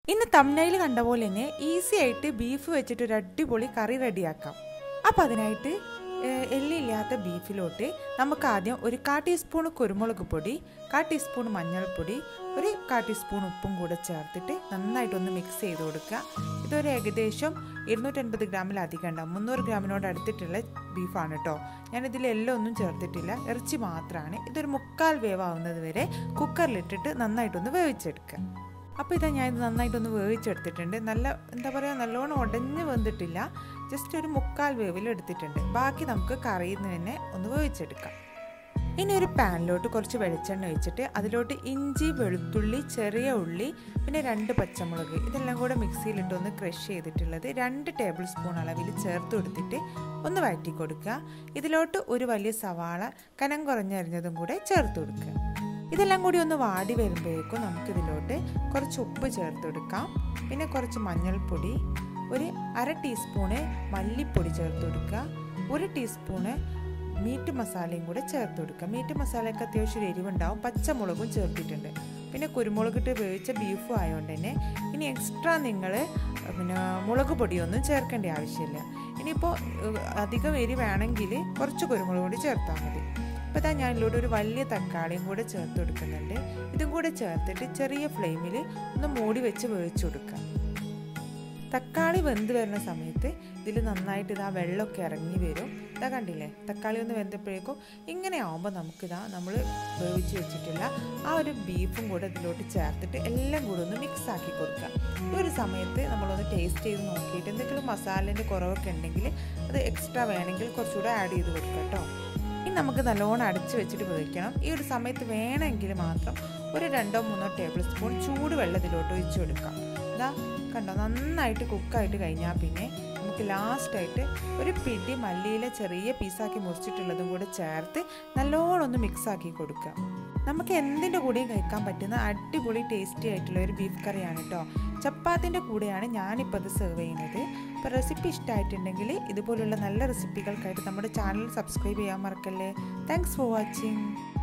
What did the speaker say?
ഇന്ന് തമിഴ്നയിൽ കണ്ട പോലെ തന്നെ ഈസി ആയിട്ട് ബീഫ് വെച്ചിട്ട് ഒരു അടിപൊളി കറി റെഡിയാക്കാം അപ്പം അതിനായിട്ട് ഏഹ്, എല്ലില്ലാത്ത ബീഫിലോട്ട് നമുക്ക് ആദ്യം ഒരു കാ ടീസ്പൂൺ കുരുമുളക് പൊടി കാ ടീസ്പൂൺ മഞ്ഞൾപ്പൊടി ഒരു കാ ടീസ്പൂൺ ഉപ്പും കൂടെ ചേർത്തിട്ട് നന്നായിട്ടൊന്ന് മിക്സ് ചെയ്ത് കൊടുക്കുക ഇതൊരു ഏകദേശം ഇരുന്നൂറ്റൻപത് ഗ്രാമിലധികം ഉണ്ടാവും മുന്നൂറ് ഗ്രാമിനോട് അടുത്തിട്ടുള്ള ബീഫാണ് കേട്ടോ ഞാനിതിൽ എല്ലാം ഒന്നും ചേർത്തിട്ടില്ല ഇറച്ചി മാത്രമാണ് ഇതൊരു മുക്കാൽ വേവാവുന്നത് വരെ കുക്കറിലിട്ടിട്ട് നന്നായിട്ടൊന്ന് വേവിച്ചെടുക്കുക അപ്പോൾ ഇതാ ഞാൻ ഇത് നന്നായിട്ടൊന്ന് വേവിച്ചെടുത്തിട്ടുണ്ട് നല്ല എന്താ പറയുക നല്ലോണം ഉടഞ്ഞ് വെന്തിട്ടില്ല ജസ്റ്റ് ഒരു മുക്കാൽ വേവിൽ എടുത്തിട്ടുണ്ട് ബാക്കി നമുക്ക് കറിയിൽ നിന്ന് തന്നെ ഒന്ന് വേവിച്ചെടുക്കാം ഇനി ഒരു പാനിലോട്ട് കുറച്ച് വെളിച്ചെണ്ണ ഒഴിച്ചിട്ട് അതിലോട്ട് ഇഞ്ചി വെളുത്തുള്ളി ചെറിയ ഉള്ളി പിന്നെ രണ്ട് പച്ചമുളക് ഇതെല്ലാം കൂടെ മിക്സിയിലിട്ട് ഒന്ന് ക്രഷ് ചെയ്തിട്ടുള്ളത് രണ്ട് ടേബിൾ സ്പൂൺ അളവിൽ ചേർത്ത് കൊടുത്തിട്ട് ഒന്ന് വഴറ്റി കൊടുക്കുക ഇതിലോട്ട് ഒരു വലിയ സവാള കനം കുറഞ്ഞരിഞ്ഞതും കൂടെ ചേർത്ത് കൊടുക്കുക ഇതെല്ലാം കൂടി ഒന്ന് വാടി വരുമ്പോഴേക്കും നമുക്കിതിലോട്ട് കുറച്ച് ഉപ്പ് ചേർത്ത് കൊടുക്കാം പിന്നെ കുറച്ച് മഞ്ഞൾപ്പൊടി ഒരു അര ടീസ്പൂണ് മല്ലിപ്പൊടി ചേർത്ത് കൊടുക്കുക ഒരു ടീസ്പൂണ് മീറ്റ് മസാലയും കൂടെ ചേർത്ത് കൊടുക്കുക മീറ്റ് മസാലയൊക്കെ അത്യാവശ്യം ഒരു എരിവുണ്ടാവും പച്ചമുളകും ചേർത്തിട്ടുണ്ട് പിന്നെ കുരുമുളകിട്ട് വേവിച്ച ബീഫും ആയതുകൊണ്ട് തന്നെ ഇനി എക്സ്ട്രാ നിങ്ങൾ പിന്നെ മുളക് പൊടിയൊന്നും ചേർക്കേണ്ട ആവശ്യമില്ല ഇനിയിപ്പോൾ അധികം എരി വേണമെങ്കിൽ കുറച്ച് കുരുമുളക് പൊടി ചേർത്താൽ മതി അപ്പോൾ ഇതാ ഞാൻ ഇതിലൂടെ ഒരു വലിയ തക്കാളിയും കൂടെ ചേർത്ത് കൊടുക്കുന്നുണ്ട് ഇതും കൂടെ ചേർത്തിട്ട് ചെറിയ ഫ്ലെയിമിൽ ഒന്ന് മൂടി വെച്ച് വേവിച്ച് കൊടുക്കുക തക്കാളി വെന്ത് വരുന്ന സമയത്ത് ഇതിൽ നന്നായിട്ട് ഇതാ വെള്ളമൊക്കെ ഇറങ്ങി വരും ഇതാ കണ്ടില്ലേ തക്കാളി ഒന്ന് വെന്തപ്പോഴേക്കും ഇങ്ങനെ ആകുമ്പോൾ നമുക്കിതാ നമ്മൾ വേവിച്ച് വെച്ചിട്ടുള്ള ആ ഒരു ബീഫും കൂടെ ഇതിലോട്ട് ചേർത്തിട്ട് എല്ലാം കൂടെ ഒന്ന് മിക്സ് ആക്കി കൊടുക്കുക ഈ ഒരു സമയത്ത് നമ്മളൊന്ന് ടേസ്റ്റ് ചെയ്ത് നോക്കിയിട്ട് എന്തെങ്കിലും മസാലേൻ്റെ കുറവൊക്കെ ഉണ്ടെങ്കിൽ അത് എക്സ്ട്രാ വേണമെങ്കിൽ കുറച്ചുകൂടെ ആഡ് ചെയ്ത് കൊടുക്കുക കേട്ടോ ഇനി നമുക്ക് നല്ലോണം അടച്ച് വെച്ചിട്ട് വേവിക്കണം ഈ ഒരു സമയത്ത് വേണമെങ്കിൽ മാത്രം ഒരു രണ്ടോ മൂന്നോ ടേബിൾ സ്പൂൺ ചൂട് വെള്ളത്തിലോട്ട് ഒഴിച്ച് കൊടുക്കാം ഇതാ കണ്ടോ നന്നായിട്ട് കുക്കായിട്ട് കഴിഞ്ഞാൽ പിന്നെ നമുക്ക് ലാസ്റ്റായിട്ട് ഒരു പിടി മല്ലിയില ചെറിയ പീസാക്കി മുറിച്ചിട്ടുള്ളതും കൂടെ ചേർത്ത് നല്ലോണം ഒന്ന് മിക്സ് ആക്കി കൊടുക്കുക നമുക്ക് എന്തിൻ്റെ കൂടെയും കഴിക്കാൻ പറ്റുന്ന അടിപൊളി ടേസ്റ്റി ആയിട്ടുള്ള ഒരു ബീഫ് കറിയാണ് കേട്ടോ ചപ്പാത്തിൻ്റെ കൂടെയാണ് ഞാനിപ്പോൾ അത് സെർവ് ചെയ്യുന്നത് അപ്പോൾ റെസിപ്പി ഇഷ്ടമായിട്ടുണ്ടെങ്കിൽ ഇതുപോലുള്ള നല്ല റെസിപ്പികൾക്കായിട്ട് നമ്മുടെ ചാനൽ സബ്സ്ക്രൈബ് ചെയ്യാൻ മറക്കല്ലേ താങ്ക്സ് ഫോർ വാച്ചിങ്